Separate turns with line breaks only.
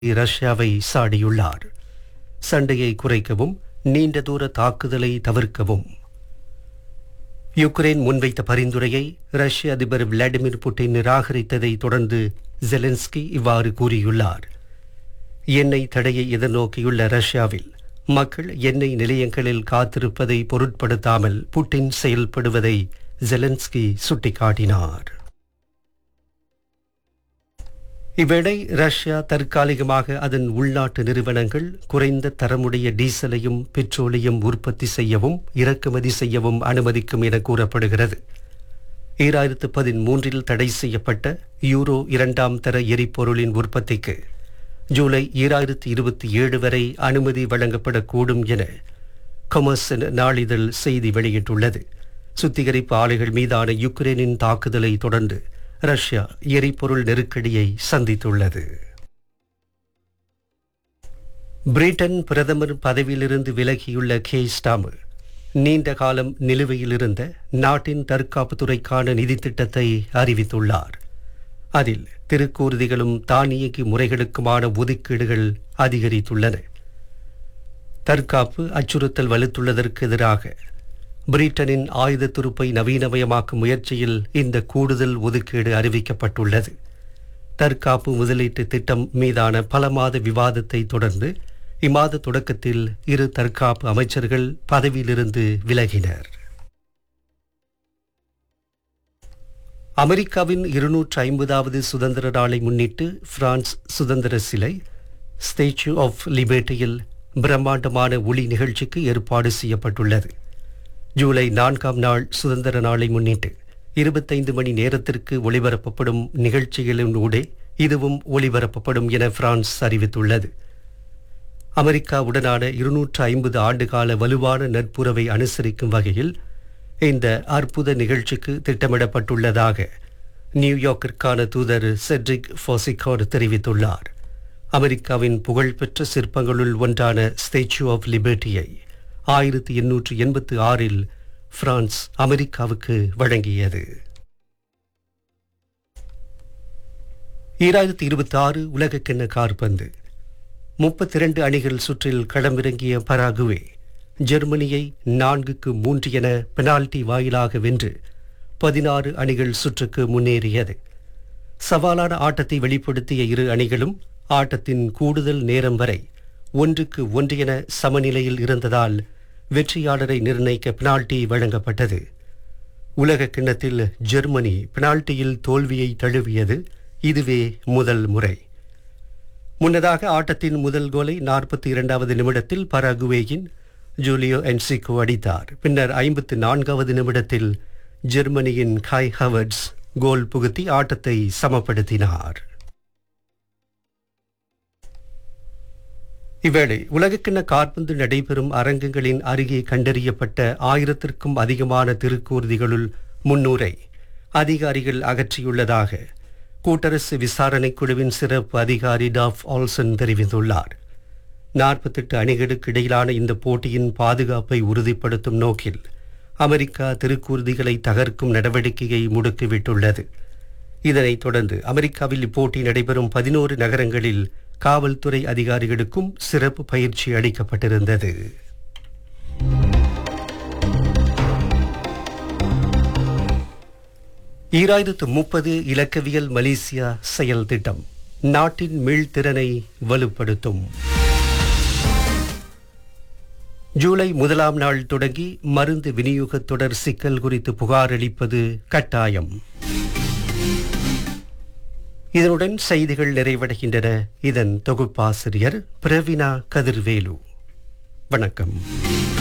ரஷ்யாவை சாடியுள்ளார் சண்டையை குறைக்கவும் நீண்ட தூர தாக்குதலை தவிர்க்கவும் யுக்ரைன் முன்வைத்த பரிந்துரையை ரஷ்ய அதிபர் விளாடிமிர் புட்டின் நிராகரித்ததை தொடர்ந்து ஜெலன்ஸ்கி இவ்வாறு கூறியுள்ளார் எண்ணெய் தடையை எதிர்நோக்கியுள்ள ரஷ்யாவில் மக்கள் எண்ணெய் நிலையங்களில் காத்திருப்பதை பொருட்படுத்தாமல் புட்டின் செயல்படுவதை ஜெலன்ஸ்கி சுட்டிக்காட்டினார் இவ்வேளை ரஷ்யா தற்காலிகமாக அதன் உள்நாட்டு நிறுவனங்கள் குறைந்த தரமுடைய டீசலையும் பெட்ரோலையும் உற்பத்தி செய்யவும் இறக்குமதி செய்யவும் அனுமதிக்கும் என கூறப்படுகிறது ஈராயிரத்து பதிமூன்றில் தடை செய்யப்பட்ட யூரோ இரண்டாம் தர எரிபொருளின் உற்பத்திக்கு ஜூலை ஈராயிரத்து இருபத்தி ஏழு வரை அனுமதி வழங்கப்படக்கூடும் என கொமர்சன் நாளிதழ் செய்தி வெளியிட்டுள்ளது சுத்திகரிப்பு ஆலைகள் மீதான யுக்ரைனின் தாக்குதலை தொடர்ந்து ரஷ்யா எரிபொருள் நெருக்கடியை சந்தித்துள்ளது பிரிட்டன் பிரதமர் பதவியிலிருந்து விலகியுள்ள கே ஸ்டாமர் நீண்ட காலம் நிலுவையில் இருந்த நாட்டின் தற்காப்பு துறைக்கான நிதி திட்டத்தை அறிவித்துள்ளார் அதில் திருக்கூறுதிகளும் தானியங்கி முறைகளுக்குமான ஒதுக்கீடுகள் அதிகரித்துள்ளன தற்காப்பு அச்சுறுத்தல் வலுத்துள்ளதற்கு எதிராக பிரிட்டனின் ஆயுத துருப்பை நவீனமயமாக்கும் முயற்சியில் இந்த கூடுதல் ஒதுக்கீடு அறிவிக்கப்பட்டுள்ளது தற்காப்பு முதலீட்டு திட்டம் மீதான பல மாத விவாதத்தை தொடர்ந்து இம்மாத தொடக்கத்தில் இரு தற்காப்பு அமைச்சர்கள் பதவியிலிருந்து விலகினர் அமெரிக்காவின் இருநூற்று ஐம்பதாவது சுதந்திர நாளை முன்னிட்டு பிரான்ஸ் சுதந்திர சிலை ஸ்டேச்சு ஆஃப் லிபர்ட்டியில் பிரம்மாண்டமான ஒளி நிகழ்ச்சிக்கு ஏற்பாடு செய்யப்பட்டுள்ளது ஜூலை நான்காம் நாள் சுதந்திர நாளை முன்னிட்டு இருபத்தைந்து மணி நேரத்திற்கு ஒளிபரப்பப்படும் நிகழ்ச்சிகளின் ஊடே இதுவும் ஒளிபரப்பப்படும் என பிரான்ஸ் அறிவித்துள்ளது அமெரிக்காவுடனான இருநூற்று ஐம்பது ஆண்டுகால வலுவான நட்புறவை அனுசரிக்கும் வகையில் இந்த அற்புத நிகழ்ச்சிக்கு திட்டமிடப்பட்டுள்ளதாக நியூயார்க்கிற்கான தூதர் செட்ரிக் ஃபோசிகார்டு தெரிவித்துள்ளார் அமெரிக்காவின் புகழ்பெற்ற சிற்பங்களுள் ஒன்றான ஸ்டேச்சு ஆஃப் லிபர்ட்டியை ஆயிரத்தி எண்ணூற்று எண்பத்து ஆறில் பிரான்ஸ் அமெரிக்காவுக்கு வழங்கியது ஈராயிரத்தி இருபத்தி ஆறு உலகக்கிண்ண கார்பந்து முப்பத்தி இரண்டு அணிகள் சுற்றில் களமிறங்கிய பராகுவே ஜெர்மனியை நான்குக்கு மூன்று என பெனால்டி வாயிலாக வென்று பதினாறு அணிகள் சுற்றுக்கு முன்னேறியது சவாலான ஆட்டத்தை வெளிப்படுத்திய இரு அணிகளும் ஆட்டத்தின் கூடுதல் நேரம் வரை ஒன்றுக்கு ஒன்று என சமநிலையில் இருந்ததால் வெற்றியாளரை நிர்ணயிக்க பெனால்டி வழங்கப்பட்டது உலக கிண்ணத்தில் ஜெர்மனி பெனால்டியில் தோல்வியை தழுவியது இதுவே முதல் முறை முன்னதாக ஆட்டத்தின் முதல் கோலை நாற்பத்தி இரண்டாவது நிமிடத்தில் பராகுவேயின் ஜூலியோ என்சிகோ அடித்தார் பின்னர் ஐம்பத்து நான்காவது நிமிடத்தில் ஜெர்மனியின் காய் ஹவர்ட்ஸ் கோல் புகுத்தி ஆட்டத்தை சமப்படுத்தினார் இவ்வேளை உலகக்கிண்ண காற்பந்து நடைபெறும் அரங்குகளின் அருகே கண்டறியப்பட்ட ஆயிரத்திற்கும் அதிகமான திருக்கூர்திகளுள் முன்னூரை அதிகாரிகள் அகற்றியுள்ளதாக கூட்டரசு விசாரணைக் குழுவின் சிறப்பு அதிகாரி டாஃப் ஆல்சன் தெரிவித்துள்ளார் நாற்பத்தெட்டு அணிகளுக்கு இடையிலான இந்த போட்டியின் பாதுகாப்பை உறுதிப்படுத்தும் நோக்கில் அமெரிக்கா திருக்கூர்திகளை தகர்க்கும் நடவடிக்கையை முடுக்கிவிட்டுள்ளது இதனைத் தொடர்ந்து அமெரிக்காவில் இப்போட்டி நடைபெறும் பதினோரு நகரங்களில் காவல்துறை அதிகாரிகளுக்கும் சிறப்பு பயிற்சி அளிக்கப்பட்டிருந்தது ஈராயிரத்து முப்பது இலக்கவியல் மலேசியா செயல் திட்டம் நாட்டின் மீள்திறனை வலுப்படுத்தும் ஜூலை முதலாம் நாள் தொடங்கி மருந்து விநியோக தொடர் சிக்கல் குறித்து புகார் அளிப்பது கட்டாயம் இதனுடன் செய்திகள் நிறைவடைகின்றன இதன் தொகுப்பாசிரியர் பிரவினா கதிர்வேலு வணக்கம்